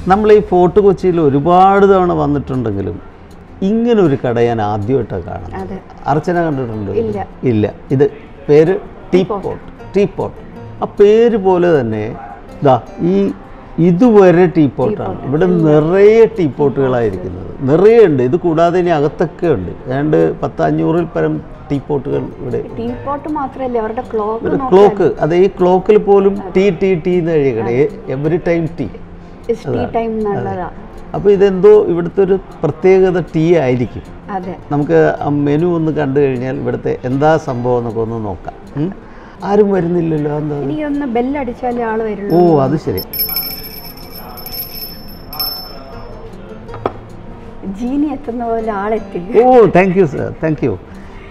നമ്മൾ ഈ ഫോർട്ട് കൊച്ചിയിൽ ഒരുപാട് തവണ വന്നിട്ടുണ്ടെങ്കിലും ഇങ്ങനെ ഒരു കട ഞാൻ ആദ്യമായിട്ടാണ് കാണുന്നത് അതെ അർച്ചന കണ്ടിട്ടുണ്ടോ ഇല്ല. ഇല്ല ഇത് പേര് ടീ പോട്ട് ടീ പോട്ട് ആ പേര് പോലെ തന്നെ ഇതാ ഈ ഇതുവരെ ടീ പോട്ടാണ് ഇവിടെ നിറയെ ടീ പോട്ടുകളായിരിക്കുന്നത് നിറയെ ഉണ്ട് ഇത് കൂടാതെ ഇനി അകത്തൊക്കെ ഉണ്ട് ഏതാണ്ട് പത്ത് അഞ്ഞൂറിൽ പരം ടീ പോട്ടുകൾ ഇവിടെ ടീ പോട്ട് മാത്രമല്ല അവരുടെ ക്ലോക്ക് ഒരു ക്ലോക്ക് അത് ഈ ക്ലോക്കിൽ പോലും ടീ ടീ ടീ എന്ന് എഴുതിക്കണേ every time tea tea time എന്നുള്ളതാ അപ്പോൾ ഇതെന്തോ ഇവിടുത്തെ ഒരു പ്രത്യേകത ടീ ആയിരിക്കും അതെ നമുക്ക് ആ മെനു ഒന്ന് കണ്ടു കഴിഞ്ഞാൽ ഇവിടുത്തെ എന്താ സംഭവം എന്നൊക്കെ ഒന്ന് നോക്കാം ഉം? ആരും വരുന്നില്ലല്ലോ എന്താ എനിക്കൊന്ന് ബെല്ലടിച്ചാലേ ആള് ഓ വരുള്ളൂ അത് ശരി ജീനി എത്തുന്ന പോലെ ആളെത്തി ഓ thank you sir thank you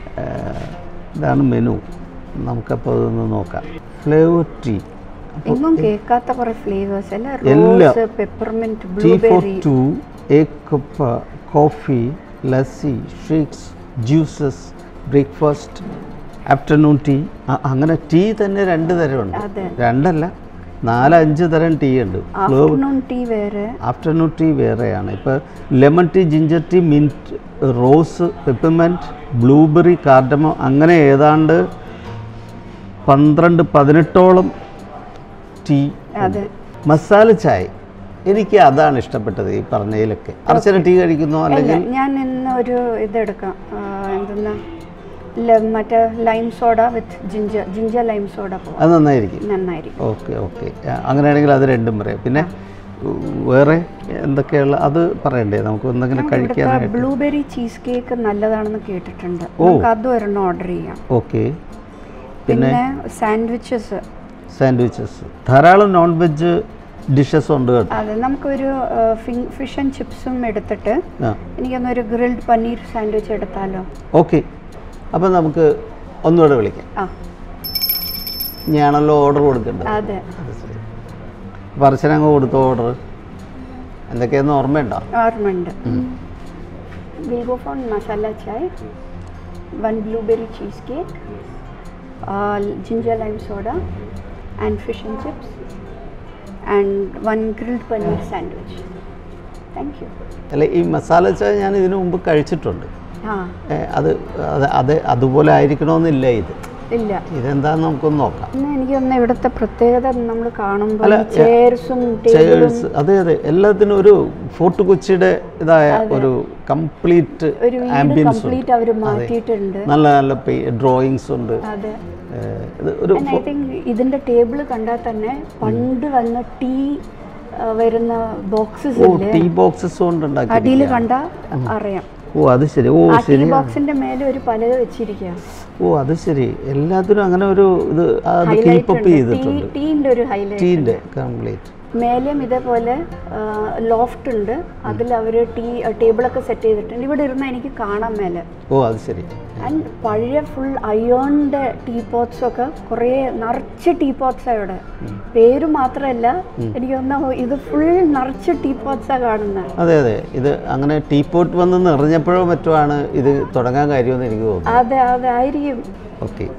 ഇതാണ് മെനു നമുക്കപ്പോൾ അതൊന്ന് നോക്കാം ഫ്ലേവർ ടീ എങ്ങും കേൾക്കാത്ത കുറെ ഫ്ലേവേഴ്സ് അല്ല എല്ലാം. Rose peppermint tea four blueberry two egg cup coffee lassi shakes juices breakfast afternoon tea അങ്ങനെ ടീ തന്നെ രണ്ട് തരമുണ്ട് അതെ രണ്ടല്ല നാല് അഞ്ച് തരം ടീ ഉണ്ട് ഫ്ലേവർ ആഫ്റ്റർനൂൺ ടീ വേറെ ആഫ്റ്റർനൂൺ ടീ വേറെയാണ് ഇപ്പോൾ lemon tea ginger tea mint rose peppermint blueberry cardamom അങ്ങനെ ഏതാണ്ട് പന്ത്രണ്ട് പതിനെട്ടോളം ടീ അതെ മസാല ചായ എനിക്ക് അതാണ് ഇഷ്ടപ്പെട്ടത് ഈ പറഞ്ഞതിലൊക്കെ അർച്ചന ടീ കഴിക്കുന്നോ അല്ല അല്ലെങ്കിൽ ഞാൻ ഇന്ന് ഒരു ഇതെടുക്കാം ആ, എന്തെന്നാ ല- മറ്റേ lime soda with ginger ginger lime soda പോവാം അത് നന്നായിരിക്കും നന്നായിരിക്കും ഓക്കെ ഓക്കെ അങ്ങനെയാണെങ്കിൽ അത് രണ്ടും പറയാം പിന്നെ വേറെ എന്തൊക്കെയുള്ള അത് പറയണ്ടേ നമുക്ക് എന്തെങ്കിലും ഇവിടുത്തെ കഴിക്കാനായിട്ട് ബ്ലൂബെറി ചീസ് കേക്ക് നല്ലതാണെന്ന് കേട്ടിട്ടുണ്ട് നമുക്ക് അതും ഒരെണ്ണം ഓർഡർ ചെയ്യാം ഓക്കെ പിന്നെ സാൻഡ്വിച്ചസ് സാൻഡ്വിച്ചസ് ധാരാളം നോൺ വെജ് ഡിഷസ് ഉണ്ട് കേട്ടോ അതെ നമുക്കൊരു ഫിഷ് ആൻഡ് ചിപ്സും എടുത്തിട്ട് ആ എനിക്കൊന്നൊരു ഗ്രിൽഡ് പനീർ സാൻഡ്വിച്ച് എടുത്താലോ ഓക്കെ അപ്പം നമുക്ക് ഒന്നുകൂടെ വിളിക്കാം ആ ഞാനല്ലോ ഓർഡർ കൊടുക്കേണ്ടത് അതെ അത് ശരി അപ്പോൾ അർച്ചന അങ്ങ് കൊടുത്തോ ഓർഡർ എന്തൊക്കെയാന്ന് ഓർമ്മയുണ്ടോ ഓർമ്മയുണ്ട് will go phone masala chai one blueberry cheesecake ginger lime soda and fish and chips and one grilled paneer sandwich thank you അല്ല ഈ മസാല ചായ ഞാൻ ഇതിനു മുമ്പ് കഴിച്ചിട്ടുണ്ട് ആ ഏ, അത് അത് അത് അതുപോലെ ആയിരിക്കണമെന്നില്ല ഇത് ഇല്ല ഇതെന്താന്ന് നമുക്കൊന്ന് നോക്കാം പിന്നെ എനിക്ക് തോന്നുന്നു ഇവിടുത്തെ പ്രത്യേകത നമ്മൾ കാണുമ്പോൾ അല്ല, ചെയർസും ടേബിളും ചെയേഴ്സ് അതെ അതെ എല്ലാത്തിനും ഒരു ഫോർട്ട് കൊച്ചിയുടെ ഇതായ ഒരു കംപ്ലീറ്റ് ഒരു വീട് ആംബിയൻസ് ഉണ്ട് കംപ്ലീറ്റ് അവർ മാറ്റിയിട്ടുണ്ട് നല്ല നല്ല ഡ്രോയിങ്സ് ഉണ്ട് അതെ ഏ, ഇത് ഒരു ഐ തിങ്ക് ഇതിന്റെ ടേബിൾ കണ്ടാൽ തന്നെ പണ്ട് വന്ന ടീ വരുന്ന ബോക്സസ് ഓ ഇല്ലേ ടീ ബോക്സസ് കൊണ്ട് ഉണ്ടാക്കി അടിയിൽ കണ്ടാ അറിയാം ഓ അത് ശരി ഓ ആ ടീ ശരി ബോക്സിന്റെ മേലെ ഒരു പലക വെച്ചിരിക്കുക ഓ അത് ശരി എല്ലാത്തിനും അങ്ങനെ ഒരു ഇത് അത് കീപ്പപ്പ് ചെയ്തിട്ടുണ്ട് ടീന്റെ ഒരു ഹൈലൈറ്റ് ടീൻ്റെ കംപ്ലീറ്റ് മേലെയും ഇതേപോലെ ലോഫ്റ്റ് ഉണ്ട് അതിൽ അവർ ടീ ടേബിളൊക്കെ സെറ്റ് ചെയ്തിട്ടുണ്ട് ഇവിടെ ഇരുന്ന് എനിക്ക് കാണാൻ മേലെ ഓ അത് ശരി ആൻഡ് പഴയ ഫുൾ അയേണിൻ്റെ ടീ പോട്ട്സ് ഒക്കെ കുറേ നിറച്ച് ടീ പോട്ട്സ് ഇവിടെ പേര് മാത്രമല്ല എനിക്ക് തോന്നുന്നു ഇത് ഫുൾ നിറച്ച് ടീ പോട്ട്സാണ് കാണുന്നത് അതെ അതെ ഇത് അങ്ങനെ ടീ പോട്ട് വന്ന് നിറഞ്ഞപ്പോഴോ മറ്റോ ആണ് ഇത് തുടങ്ങാൻ കാര്യമെന്ന് എനിക്ക് തോന്നുന്നു അതെ അതെ ആയിരിക്കും okay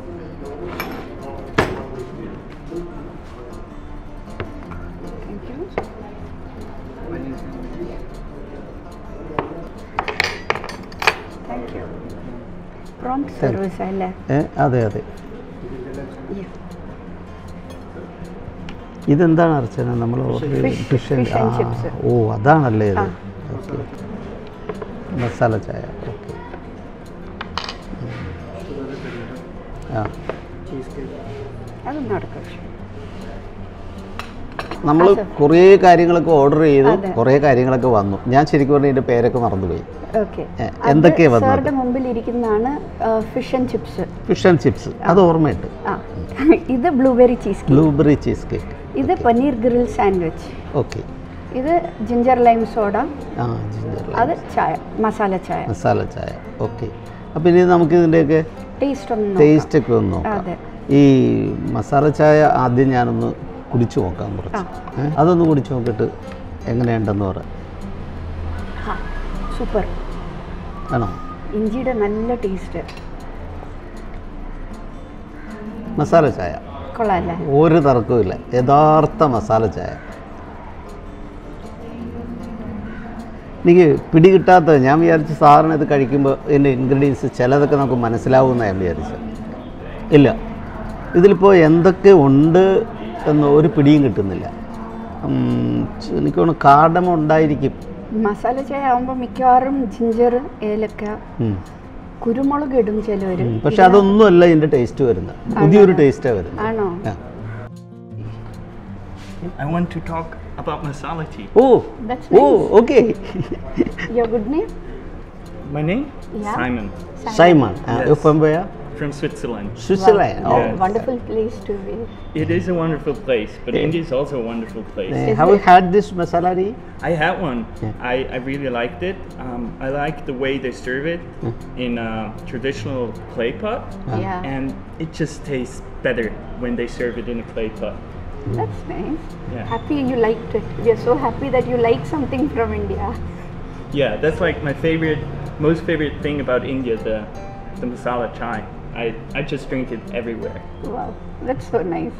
thank you thank you prompt service അല്ലേ ഏ അതെ അതെ Yeah. ഇതെന്താണ് അർച്ചന നമ്മൾ order Fish- fish fish and chips. ഓ അതാണല്ലേ ഇത് ആ. ഓക്കെ മസാല ചായ ഓക്കെ ആ അത് നടക്കും നമ്മൾ കുറേ കാര്യങ്ങളൊക്കെ ഓർഡർ ചെയ്തു അതെ. കുറേ കാര്യങ്ങളൊക്കെ വന്നു ഞാൻ ശരിക്കും പറഞ്ഞാൽ ഇതിൻ്റെ പേരൊക്കെ മറന്നുപോയി ഓക്കെ ഏ, എന്തൊക്കെയാ വന്നത് സാറിന്റെ മുമ്പിൽ ഇരിക്കുന്നതാണ് fish and chips fish and chips അത് ഓർമ്മയുണ്ട് ആ ഇത് blueberry cheesecake blueberry cheesecake ഇത് പനീർ ഗ്രിൽ സാൻഡ്വിച്ച് ഓക്കെ ഇത് ജിഞ്ചർ ലൈം സോഡ ആ ജിഞ്ചർ അത് ചായ മസാല ചായ മസാല ചായ ഓക്കെ അപ്പോൾ ഇനി നമുക്ക് ഇതിൻ്റെയൊക്കെ ടേസ്റ്റ് ഒന്ന് നോക്കാം. ടേസ്റ്റ് ഒക്കെ ഒന്ന് നോക്കാം അതെ ഈ മസാല ചായ ആദ്യം ഞാനൊന്ന് കുടിച്ചു നോക്കാം കുറച്ച് ഏ? അതൊന്ന് കുടിച്ചു നോക്കിയിട്ട് എങ്ങനെയുണ്ടെന്ന് പറ ആ സൂപ്പർ ആണോ ഇഞ്ചിയുടെ നല്ല ടേസ്റ്റ് മസാല ചായ കൊള്ളാല്ലേ ഒരു തർക്കവുമില്ല യഥാർത്ഥ മസാല ചായ എനിക്ക് പിടികിട്ടാത്ത ഞാൻ വിചാരിച്ചു സാറിന് ഇത് കഴിക്കുമ്പോൾ ഇതിൻ്റെ ഇൻഗ്രീഡിയൻസ് ചിലതൊക്കെ നമുക്ക് മനസ്സിലാവുമെന്ന് ഞാൻ വിചാരിച്ചത് ഇല്ല ഇതിലിപ്പോൾ എന്തൊക്കെ ഉണ്ട് എന്ന് ഒരു പിടിയും കിട്ടുന്നില്ല ഉം, എനിക്ക് തോന്നുന്നു കാർഡമ ഉണ്ടായിരിക്കും മസാല ചായ ആകുമ്പോൾ മിക്കവാറും ജിഞ്ചർ ഏലക്ക ഉം. കുരുമുളക് ഇടും ചിലവർ ഉം. പക്ഷെ അതൊന്നുമല്ല ഇതിൻ്റെ ടേസ്റ്റ് വരുന്നത് പുതിയൊരു ടേസ്റ്റാണ് വരുന്നത് ആണോ ആ. I want to talk about masala tea. Oh That's oh okay your good name My name? Yeah. Simon Simon Yes. From where from Switzerland. Switzerland oh Yeah. Wonderful place to be It is a wonderful place, but Yeah. India is also a wonderful place. Have you had this masala tea I had one. Yeah. I, I really liked it. Um, I like the way they serve it in a traditional clay pot, Yeah. and it just tastes better when they serve it in a clay pot. That's nice. Yeah. Happy you liked it. We are so happy that you like something from India. Yeah, that's like my favorite, most favorite thing about India, the the masala chai. I, I just drink it everywhere. Wow, that's so nice.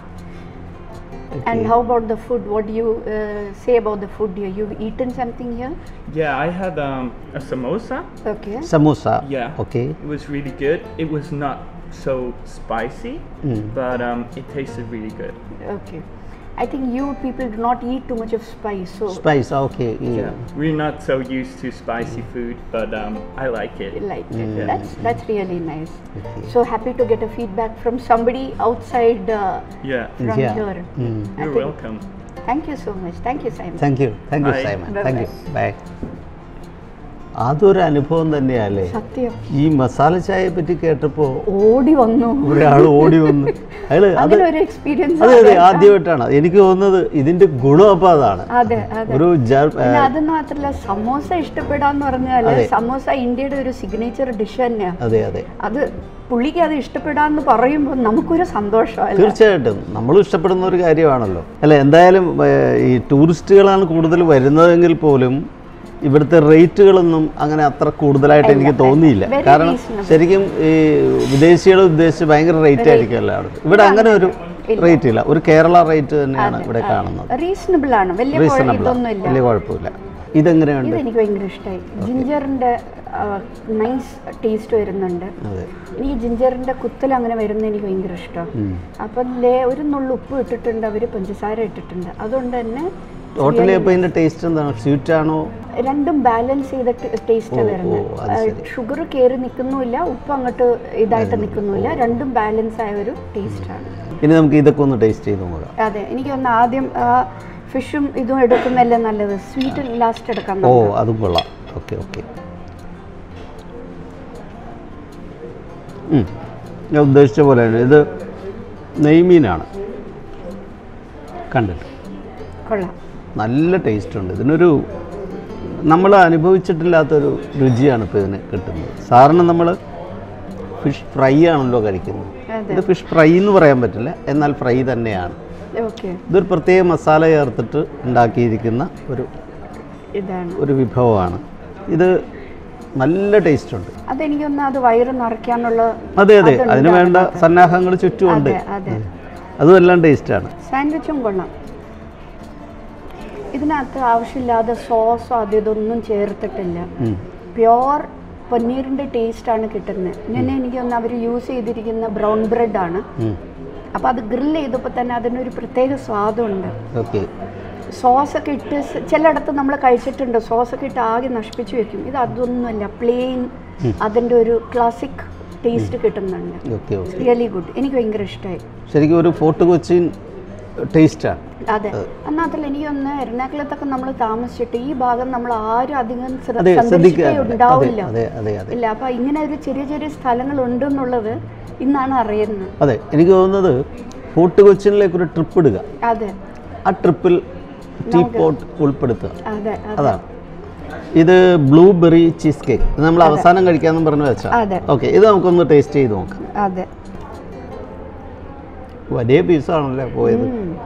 And how about the food? What do you uh, say about the food here? You've eaten something here? Yeah, I had um, a samosa. Okay. Samosa Yeah. Okay It was really good. It was not so spicy, but um, it tasted really good. Okay. I think you people do not eat too much of spice, so spice okay Yeah, we're not so used to spicy food, but um, I like it. you like it. That's that's really nice. So happy to get a feedback from somebody outside uh, Yeah, from Yeah. here. I you're think- welcome. Thank you so much. Thank you, Simon. Thank you thank you Bye. Simon Bye thank you bye അതൊരു അനുഭവം തന്നെയല്ലേ സത്യം ഈ മസാല ചായയെ പറ്റി കേട്ടപ്പോൾ ഓടി വന്നു ഒരാൾ ഓടി വന്നു അയാള് അത് അങ്ങനെ ഒരു എക്സ്പീരിയൻസ് അതെ അതെ ആദ്യമായിട്ടാണ് എനിക്ക് തോന്നുന്നത് ഇതിന്റെ ഗുണം അപ്പോൾ അതാണ് അതെ അതെ ഒരു ജർ- പിന്നെ അത് മാത്രല്ല സമോസ ഇഷ്ടപ്പെടാന്ന് പറഞ്ഞാല് അതെ. സമോസ ഇന്ത്യയുടെ ഒരു സിഗ്നേച്ചർ ഡിഷ് തന്നെയാ അതെ അതെ അത് പുള്ളിക്ക് അത് ഇഷ്ടപ്പെടാന്ന് പറയുമ്പോൾ നമുക്കൊരു സന്തോഷമല്ല തീർച്ചയായിട്ടും നമ്മളും ഇഷ്ടപ്പെടുന്ന ഒരു കാര്യമാണല്ലോ അല്ല എന്തായാലും ഏഹ്, ഈ ടൂറിസ്റ്റുകളാണ് കൂടുതൽ വരുന്നതെങ്കിൽ പോലും ഇവിടുത്തെ റേറ്റുകളൊന്നും അങ്ങനെ അത്ര കൂടുതലായിട്ട് എനിക്ക് ഇല്ല, തോന്നിയില്ല very കാരണം reasonable. ശരിക്കും ഈ വിദേശികൾ ഉദ്ദേശിച്ച് ഭയങ്കര റേറ്റ് ആയിരിക്കുമല്ലോ അവിടെ ഇവിടെ അങ്ങനെ ഒരു റേറ്റ് ഇല്ല ഒരു കേരള റേറ്റ് തന്നെയാണ് ഇവിടെ കാണുന്നത് റീസണബിൾ ആണ് വലിയ കുഴ- റീസണബിൾ ഇതൊന്നും ഇല്ല വലിയ കുഴപ്പമില്ല ഇതെങ്ങനെയുണ്ട് ഇത് എനിക്ക് ഭയങ്കര ഇഷ്ടമായി ജിഞ്ചറിന്റെ നൈസ് ടേസ്റ്റ് വരുന്നുണ്ട് അതെ എനിക്ക് ജിഞ്ചറിന്റെ കുത്തൽ അങ്ങനെ വരുന്നത് എനിക്ക് ഭയങ്കര ഇഷ്ടമാണ് അപ്പം ലേ ഒരു നുള്ളു ഉപ്പ് ഇട്ടിട്ടുണ്ട് അവർ പഞ്ചസാര ഇട്ടിട്ടുണ്ട് അതുകൊണ്ട് തന്നെ ടോട്ടലി അപ്പോൾ ഇതിൻ്റെ ടേസ്റ്റ് എന്താണ് സ്വീറ്റ് ആണോ രണ്ടും ബാലൻസ് ചെയ്ത ടേസ്റ്റ് ഓ, വരുന്നത് ഓ, അത് ശരി. ഷുഗർ കയറി നിൽക്കുന്നുമില്ല ഉപ്പ് അങ്ങോട്ട് ഇതായിട്ട് നിൽക്കുന്നില്ല രണ്ടും ബാലൻസ് ആയ ഒരു ടേസ്റ്റ് ആണ് ഇനി നമുക്ക് ഇതൊക്കെ ഒന്ന് ടേസ്റ്റ് ചെയ്ത് നോക്കാം അതെ എനിക്ക് ഒന്ന് ആദ്യം ഫിഷും ഇതും എടുക്കുന്നതല്ലേ നല്ലത് സ്വീറ്റ് ലാസ്റ്റ് എടുക്കാം ഓ നമുക്ക്. അതും കൊള്ളാം ഓക്കെ ഓക്കെ ഞാൻ ഉദ്ദേശിച്ച പോലെയാണ് ഇത് നെയ്മീനാണ് കണ്ടിട്ട് കൊള്ളാം നല്ല ടേസ്റ്റ് ഉണ്ട് ഇതിനൊരു നമ്മൾ അനുഭവിച്ചിട്ടില്ലാത്തൊരു രുചിയാണ് ഇപ്പോൾ ഇതിന് കിട്ടുന്നത് സാറിന് നമ്മൾ ഫിഷ് ഫ്രൈ ആണല്ലോ കഴിക്കുന്നത് അതെ ഇത് ഫിഷ് ഫ്രൈ എന്ന് പറയാൻ പറ്റില്ല എന്നാൽ ഫ്രൈ തന്നെയാണ് ഓക്കെ ഇതൊരു പ്രത്യേക മസാല ചേർത്തിട്ട് ഉണ്ടാക്കിയിരിക്കുന്ന ഒരു ഇതാണ് ഒരു വിഭവമാണ് ഇത് നല്ല ടേസ്റ്റ് ഉണ്ട് അതെനിക്കൊന്ന് അത് വയറ് നിറയ്ക്കാനുള്ള അതെ അതെ അതുണ്ട് അതിന് വേണ്ട സന്നാഹങ്ങൾ ചുറ്റുമുണ്ട് അതെ അതെ അതും എല്ലാം ടേസ്റ്റാണ് സാൻഡ്വിച്ചും കൊള്ളാം ഇതിനകത്ത് ആവശ്യമില്ലാതെ സോസോ അത് ഇതൊന്നും ചേർത്തിട്ടില്ല പ്യോർ പനീറിൻ്റെ ടേസ്റ്റാണ് കിട്ടുന്നത് ഇങ്ങനെ എനിക്ക് തോന്നുന്നു അവർ യൂസ് ചെയ്തിരിക്കുന്ന ബ്രൗൺ ബ്രെഡാണ് അപ്പോൾ അത് ഗ്രിൽ ചെയ്തപ്പോൾ തന്നെ അതിനൊരു പ്രത്യേക സ്വാദുണ്ട് ഓക്കെ സോസൊക്കെ ഇട്ട് സ് ചിലയിടത്ത് നമ്മൾ കഴിച്ചിട്ടുണ്ട് സോസൊക്കെ ഇട്ട് ആകെ നശിപ്പിച്ച് വെക്കും ഇത് അതൊന്നുമല്ല പ്ലെയിൻ അതിൻ്റെ ഒരു ക്ലാസിക് ടേസ്റ്റ് കിട്ടുന്നുണ്ട് ഓക്കെ ഓക്കെ റിയലി ഗുഡ് എനിക്ക് ഭയങ്കര ഇഷ്ടമായി ശരിക്കും ഒരു ഫോർട്ട് കൊച്ചിൻ ടേസ്റ്റാണ് അതെ എന്നാത്തിൽ എനിക്കൊന്ന് എറണാകുളത്തൊക്കെ നമ്മൾ താമസിച്ചിട്ട് ഈ ഭാഗം നമ്മൾ ആരും അധികം ശ്ര- അതെ സന്ദർശിച്ചേ ശ്രദ്ധിക്കാറില്ല അതെ ഉണ്ടാവില്ല അതെ അതെ അതെ ഇല്ല അപ്പൊ ഇങ്ങനെ ഒരു ചെറിയ ചെറിയ സ്ഥലങ്ങൾ ഉണ്ടെന്നുള്ളത് ഇന്നാണ് അറിയുന്നത് അതെ എനിക്ക് തോന്നുന്നത് ഫോർട്ട് കൊച്ചിനിലേക്ക് ഒരു ട്രിപ്പ് ഇടുക അതെ ആ ട്രിപ്പിൽ ടീ പോട്ട് ഉൾപ്പെടുത്തുക അതെ അതെ അതാണ് ഇത് ബ്ലൂബെറി ചീസ് കേക്ക് ഇത് നമ്മൾ അവസാനം കഴിക്കാമെന്ന് പറഞ്ഞു വെച്ചാൽ അതെ. ഓക്കെ ഇത് നമുക്കൊന്ന് ടേസ്റ്റ് ചെയ്ത് നോക്കാം അതെ വലിയ പീസാണല്ലേ പോയത്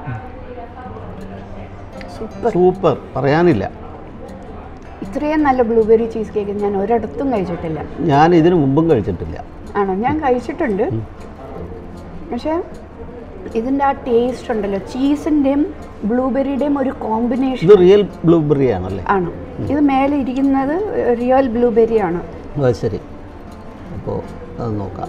സൂപ്പർ സൂപ്പർ പറയാനില്ല ഇത്രയും നല്ല ബ്ലൂബെറി ചീസ് കേക്ക് ഞാൻ ഒരിടത്തും കഴിച്ചിട്ടില്ല ഞാൻ ഇതിനു മുമ്പും കഴിച്ചിട്ടില്ല ആണോ ഞാൻ കഴിച്ചിട്ടുണ്ട് പക്ഷെ ഇതിൻ്റെ ആ ടേസ്റ്റ് ഉണ്ടല്ലോ ചീസിൻ്റെയും ബ്ലൂബെറിയുടെയും ഒരു കോമ്പിനേഷൻ ഇത് റിയൽ ബ്ലൂബെറി ആണല്ലേ ആണ് ഇത് മേലെ ഇരിക്കുന്നത് റിയൽ ബ്ലൂബെറി ആണ് അത് ശരി അപ്പോൾ അത് നോക്കാം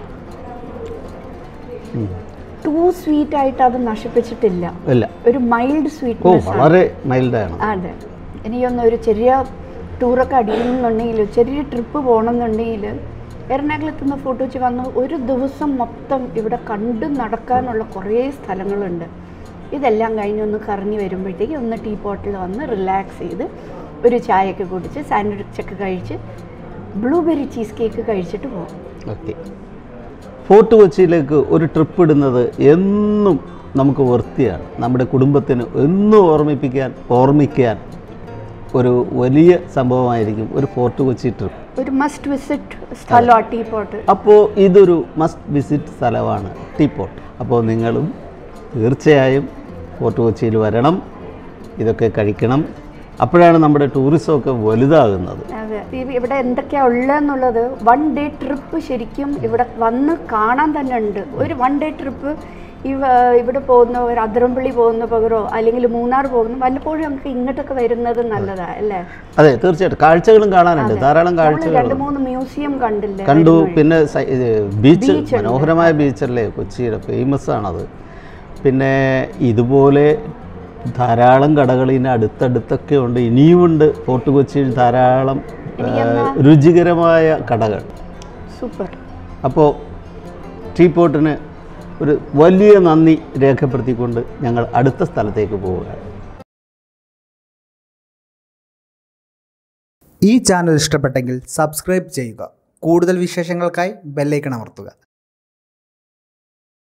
ഉം. ടൂ സ്വീറ്റ് ആയിട്ട് അത് നശിപ്പിച്ചിട്ടില്ല ഇല്ല ഒരു മൈൽഡ് ഓ സ്വീറ്റ്നെസ് ആണ് വളരെ മൈൽഡാണ് അതെ എനിക്കൊന്ന് ഒരു ചെറിയ ടൂറൊക്കെ അടിക്കണമെന്നുണ്ടെങ്കിൽ ചെറിയ ട്രിപ്പ് പോകണമെന്നുണ്ടെങ്കിൽ എറണാകുളത്ത് നിന്ന് ഫോട്ടോ വെച്ച് വന്ന് ഒരു ദിവസം മൊത്തം ഇവിടെ കണ്ടു നടക്കാനുള്ള കുറേ സ്ഥലങ്ങളുണ്ട് ഇതെല്ലാം കഴിഞ്ഞ് ഒന്ന് കറങ്ങി വരുമ്പോഴത്തേക്ക് ഒന്ന് ടീ പോട്ടിൽ വന്ന് റിലാക്സ് ചെയ്ത് ഒരു ചായയൊക്കെ കുടിച്ച് സാൻഡ്വിച്ചൊക്കെ കഴിച്ച് ബ്ലൂബെറി ചീസ് കേക്ക് കഴിച്ചിട്ട് പോകും ഓക്കെ ഫോർട്ട് കൊച്ചിയിലേക്ക് ഒരു ട്രിപ്പ് ഇടുന്നത് എന്നും നമുക്ക് വൃത്തിയാണ് നമ്മുടെ കുടുംബത്തിന് എന്നും ഓർമ്മിപ്പിക്കാൻ ഓർമ്മിക്കാൻ ഒരു വലിയ സംഭവമായിരിക്കും ഒരു ഫോർട്ട് കൊച്ചി ട്രിപ്പ് ഒരു മസ്റ്റ് വിസിറ്റ് സ്ഥലമാണ് ടീ പോട്ട് അപ്പോൾ ഇതൊരു മസ്റ്റ് വിസിറ്റ് സ്ഥലമാണ് ടീപ്പോട്ട് അപ്പോൾ നിങ്ങളും തീർച്ചയായും ഫോർട്ട് കൊച്ചിയിൽ വരണം ഇതൊക്കെ കഴിക്കണം അപ്പോഴാണ് നമ്മുടെ ടൂറിസമൊക്കെ വലുതാകുന്നത് അതെ ഈ- ഇവിടെ എന്തൊക്കെയാ ഉള്ളതെന്നുള്ളത് വൺ ഡേ ട്രിപ്പ് ശരിക്കും ഇവിടെ വന്ന് കാണാൻ തന്നെ ഉണ്ട് ഒരു വൺ ഡേ ട്രിപ്പ് ഇവ ഇവിടെ പോകുന്ന ഒരു അതിരമ്പള്ളി പോകുന്ന പകരോ അല്ലെങ്കിൽ മൂന്നാർ പോകുന്ന വല്ലപ്പോഴും നമുക്ക് ഇങ്ങോട്ടൊക്കെ വരുന്നത് നല്ലതാ അല്ലേ അതെ തീർച്ചയായിട്ടും കാഴ്ചകളും കാണാനുണ്ട് ധാരാളം നമ്മള് കാഴ്ചകൾ രണ്ട് മൂന്ന് മ്യൂസിയം കണ്ടില്ലേ കണ്ടു വരുന്ന വഴി? പിന്നെ സൈ- ഇത് ബീച്ച് Beach ഉണ്ട്. മനോഹരമായ ബീച്ചല്ലേ കൊച്ചിയുടെ ഫേമസ് ആണത് പിന്നെ ഇതുപോലെ ധാരാളം കടകൾ ഇതിന് അടുത്തടുത്തൊക്കെ ഉണ്ട് ഇനിയുമുണ്ട് ഫോർട്ട് കൊച്ചിയിൽ ധാരാളം ആ, രുചികരമായ കടകൾ സൂപ്പർ അപ്പോൾ ടീ പോട്ടിന് ഒരു വലിയ നന്ദി രേഖപ്പെടുത്തിക്കൊണ്ട് ഞങ്ങൾ അടുത്ത സ്ഥലത്തേക്ക് പോവുകയാണ് ഈ ചാനൽ ഇഷ്ടപ്പെട്ടെങ്കിൽ സബ്സ്ക്രൈബ് ചെയ്യുക കൂടുതൽ വിശേഷങ്ങൾക്കായി ബെല്ലൈക്കൺ അമർത്തുക